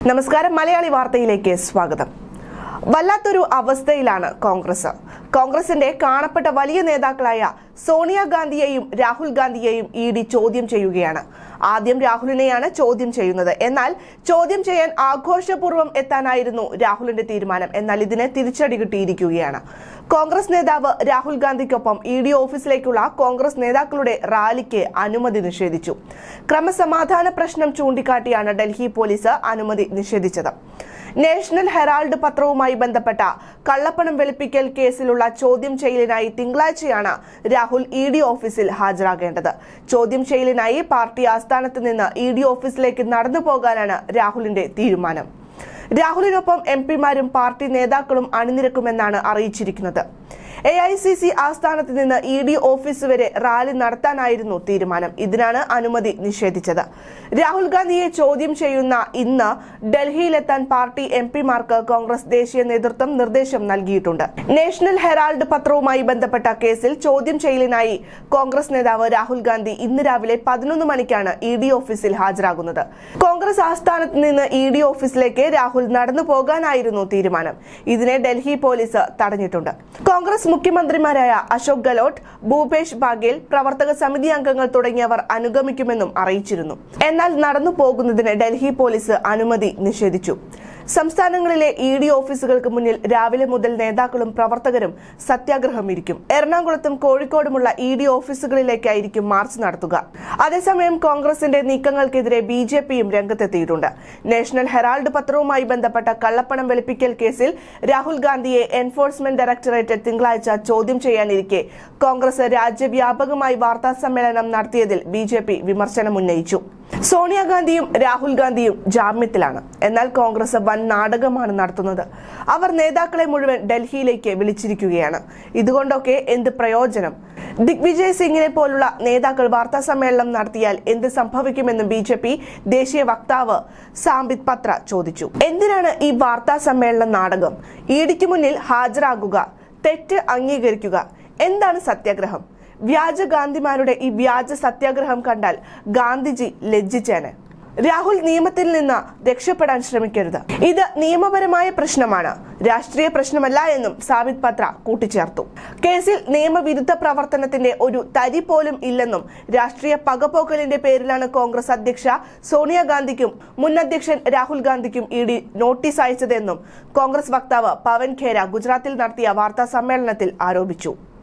നമസ്കാരം മലയാളി വാർത്തയിലേക്ക് സ്വാഗതം വല്ലാത്തൊരു അവസ്ഥയിലാണ് കോൺഗ്രസ് കോൺഗ്രസിന്റെ കാണപ്പെട്ട വലിയ നേതാക്കളായ സോണിയാഗാന്ധിയെയും രാഹുൽ ഗാന്ധിയെയും ഇ ഡി ചോദ്യം ചെയ്യുകയാണ് ആദ്യം രാഹുലിനെയാണ് ചോദ്യം ചെയ്യുന്നത് എന്നാൽ ചോദ്യം ചെയ്യാൻ ആഘോഷപൂർവ്വം എത്താനായിരുന്നു രാഹുലിന്റെ തീരുമാനം എന്നാൽ ഇതിന് തിരിച്ചടി കിട്ടിയിരിക്കുകയാണ് കോൺഗ്രസ് നേതാവ് രാഹുൽ ഗാന്ധിക്കൊപ്പം ഇ ഡി ഓഫീസിലേക്കുള്ള കോൺഗ്രസ് നേതാക്കളുടെ റാലിക്ക് അനുമതി നിഷേധിച്ചു ക്രമസമാധാന പ്രശ്നം ചൂണ്ടിക്കാട്ടിയാണ് ഡൽഹി പോലീസ് അനുമതി നിഷേധിച്ചത് നാഷണൽ ഹെറാൾഡ് പത്രവുമായി ബന്ധപ്പെട്ട കള്ളപ്പണം വെളുപ്പിക്കൽ കേസിലുള്ള ചോദ്യം ചെയ്യലിനായി തിങ്കളാഴ്ചയാണ് രാഹുൽ ഇ ഡി ഓഫീസിൽ ഹാജരാകേണ്ടത് ചോദ്യം ചെയ്യലിനായി പാർട്ടി ആസ്ഥാനത്ത് നിന്ന് ഇ ഡി ഓഫീസിലേക്ക് നടന്നു പോകാനാണ് രാഹുലിന്റെ തീരുമാനം രാഹുലിനൊപ്പം എം പിമാരും പാർട്ടി നേതാക്കളും അണിനിരക്കുമെന്നാണ് അറിയിച്ചിരിക്കുന്നത് എ ഐ സി സി ആസ്ഥാനത്ത് നിന്ന് ഇ ഡി ഓഫീസ് വരെ റാലി നടത്താനായിരുന്നു തീരുമാനം ഇതിനാണ് അനുമതി നിഷേധിച്ചത് രാഹുൽ ഗാന്ധിയെ ചോദ്യം ചെയ്യുന്ന ഇന്ന് ഡൽഹിയിലെത്താൻ പാർട്ടി എം പിമാർക്ക് കോൺഗ്രസ് ദേശീയ നേതൃത്വം നിർദ്ദേശം നൽകിയിട്ടുണ്ട് നാഷണൽ ഹെറാൾഡ് പത്രവുമായി ബന്ധപ്പെട്ട കേസിൽ ചോദ്യം ചെയ്യലിനായി കോൺഗ്രസ് നേതാവ് രാഹുൽ ഗാന്ധി ഇന്ന് രാവിലെ പതിനൊന്ന് മണിക്കാണ് ഇ ഡി ഓഫീസിൽ ഹാജരാകുന്നത് കോൺഗ്രസ് ആസ്ഥാനത്ത് നിന്ന് ഇ ഡി ഓഫീസിലേക്ക് രാഹുൽ നടന്നു പോകാനായിരുന്നു തീരുമാനം ഇതിനെ ഡൽഹി പോലീസ് തടഞ്ഞിട്ടുണ്ട് കോൺഗ്രസ് മുഖ്യമന്ത്രിമാരായ അശോക് ഗെഹ്ലോട്ട് ഭൂപേഷ് ബാഗേൽ പ്രവർത്തക സമിതി അംഗങ്ങൾ തുടങ്ങിയവർ അനുഗമിക്കുമെന്നും അറിയിച്ചിരുന്നു എന്നാൽ നടന്നു പോകുന്നതിന് ഡൽഹി പോലീസ് അനുമതി നിഷേധിച്ചു സംസ്ഥാനങ്ങളിലെ ഇ ഡി ഓഫീസുകൾക്ക് മുന്നിൽ രാവിലെ മുതൽ നേതാക്കളും പ്രവർത്തകരും സത്യാഗ്രഹം ഇരിക്കും എറണാകുളത്തും കോഴിക്കോടുമുള്ള ഇ ഡി ഓഫീസുകളിലേക്കായിരിക്കും മാർച്ച് നടത്തുക അതേസമയം കോൺഗ്രസിന്റെ നീക്കങ്ങൾക്കെതിരെ ബി ജെ പിയും രംഗത്തെത്തിയിട്ടുണ്ട് നാഷണൽ ഹെറാൾഡ് പത്രവുമായി ബന്ധപ്പെട്ട കള്ളപ്പണം വെളുപ്പിക്കൽ കേസിൽ രാഹുൽ ഗാന്ധിയെ എൻഫോഴ്സ്മെന്റ് ഡയറക്ടറേറ്റ് തിങ്കളാഴ്ച ചോദ്യം ചെയ്യാനിരിക്കെ കോൺഗ്രസ് രാജ്യവ്യാപകമായി വാർത്താ സമ്മേളനം നടത്തിയതിൽ ബി ജെ പി വിമർശനം ഉന്നയിച്ചു സോണിയാഗാന്ധിയും രാഹുൽ ഗാന്ധിയും ജാമ്യത്തിലാണ് എന്നാൽ കോൺഗ്രസ് വൻ നാടകമാണ് നടത്തുന്നത് അവർ നേതാക്കളെ മുഴുവൻ ഡൽഹിയിലേക്ക് വിളിച്ചിരിക്കുകയാണ് ഇതുകൊണ്ടൊക്കെ എന്ത് പ്രയോജനം ദിഗ്വിജയ് സിംഗിനെ പോലുള്ള നേതാക്കൾ വാർത്താ സമ്മേളനം നടത്തിയാൽ എന്ത് സംഭവിക്കുമെന്ന് ബി ജെ പി ദേശീയ വക്താവ് സാംബിത് പത്ര ചോദിച്ചു എന്തിനാണ് ഈ വാർത്താ സമ്മേളന നാടകം ഇഡിക്ക് മുന്നിൽ ഹാജരാകുക തെറ്റ് അംഗീകരിക്കുക എന്താണ് സത്യാഗ്രഹം വ്യാജ ഗാന്ധിമാരുടെ ഈ വ്യാജ സത്യാഗ്രഹം കണ്ടാൽ ഗാന്ധിജി ലജ്ജിച്ചേനെ രാഹുൽ നിയമത്തിൽ നിന്ന് രക്ഷപ്പെടാൻ ശ്രമിക്കരുത് ഇത് നിയമപരമായ പ്രശ്നമാണ് രാഷ്ട്രീയ പ്രശ്നമല്ല എന്നും സാബിത് പത്ര കൂട്ടിച്ചേർത്തു കേസിൽ നിയമവിരുദ്ധ പ്രവർത്തനത്തിന്റെ ഒരു തരി പോലും ഇല്ലെന്നും രാഷ്ട്രീയ പകപോക്കലിന്റെ പേരിലാണ് കോൺഗ്രസ് അധ്യക്ഷ സോണിയാഗാന്ധിക്കും മുൻ അധ്യക്ഷൻ രാഹുൽ ഗാന്ധിക്കും ഇ ഡി നോട്ടീസ് അയച്ചതെന്നും കോൺഗ്രസ് വക്താവ് പവൻ ഖേര ഗുജറാത്തിൽ നടത്തിയ വാർത്താ സമ്മേളനത്തിൽ ആരോപിച്ചു